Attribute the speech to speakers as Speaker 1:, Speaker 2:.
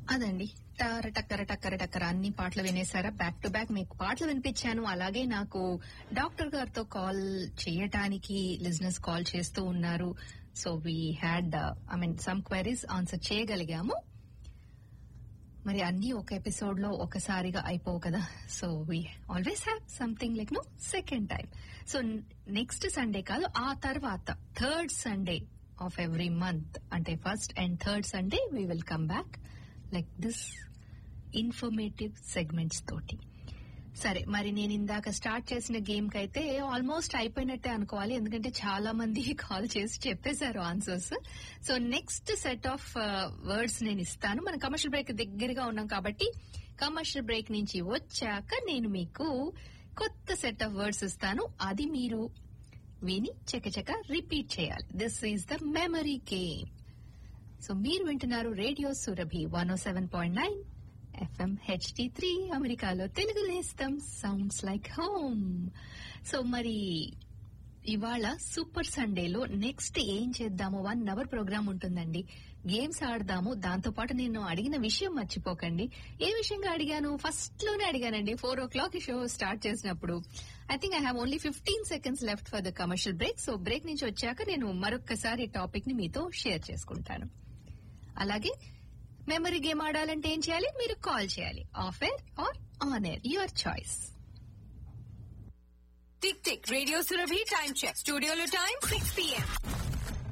Speaker 1: అదండి టర టక్కర టక్కర టక్కర అన్ని పాటలు వినేసారా బ్యాక్ టు బ్యాక్ మీకు పాటలు వినిపించాను అలాగే నాకు డాక్టర్ గారితో కాల్ చేయటానికి లిజినెస్ కాల్ చేస్తూ ఉన్నారు so we had I mean some queries answer చేయగలిగాము మరి అన్ని ఒక ఎపిసోడ్ లో ఒకసారిగా అయిపోవు కదా so we always have something like no second time so next Sunday కాదు ఆ తర్వాత third Sunday of every month అంటే first and third Sunday we will come back like this informative segments తోటి సరే మరి నేను ఇందాక స్టార్ట్ చేసిన గేమ్ కి అయితే ఆల్మోస్ట్ అయిపోయినట్టే అనుకోవాలి ఎందుకంటే చాలా మంది కాల్ చేసి చెప్పేశారు answers so next set of words నేను ఇస్తాను మన కమర్షియల్ బ్రేక్ దగ్గరగా ఉన్నాం కాబట్టి కమర్షియల్ బ్రేక్ నుంచి వచ్చాక నేను మీకు కొత్త సెట్ ఆఫ్ వర్డ్స్ ఇస్తాను అది మీరు విని చకచక రిపీట్ చేయాలి this is the memory game so మీరు వింటున్నారు radio Surabhi one seven point nine FM HD three అమెరికాలో తెలుగు నేస్తం సౌండ్స్ లైక్ హోమ్ సో మరి ఇవాళ సూపర్ సండేలో నెక్స్ట్ ఏం చేద్దాము వన్ అవర్ ప్రోగ్రామ్ ఉంటుందండి గేమ్స్ ఆడదాము దాంతో పాటు నేను అడిగిన విషయం మర్చిపోకండి ఏ విషయంగా అడిగాను ఫస్ట్ లోనే అడిగానండి four o'clock show start చేసినప్పుడు I think I have only fifteen seconds left for the commercial break so break నుంచి వచ్చాక నేను మరొక్కసారి టాపిక్ ని మీతో షేర్ చేసుకుంటాను అలాగే మెమరీ గేమ్ ఆడాలంటే ఏం చేయాలి మీరు కాల్ చేయాలి off air or on air your choice
Speaker 2: tick tick radio Surabhi time check స్టూడియోలో టైం సిక్స్ పిఎం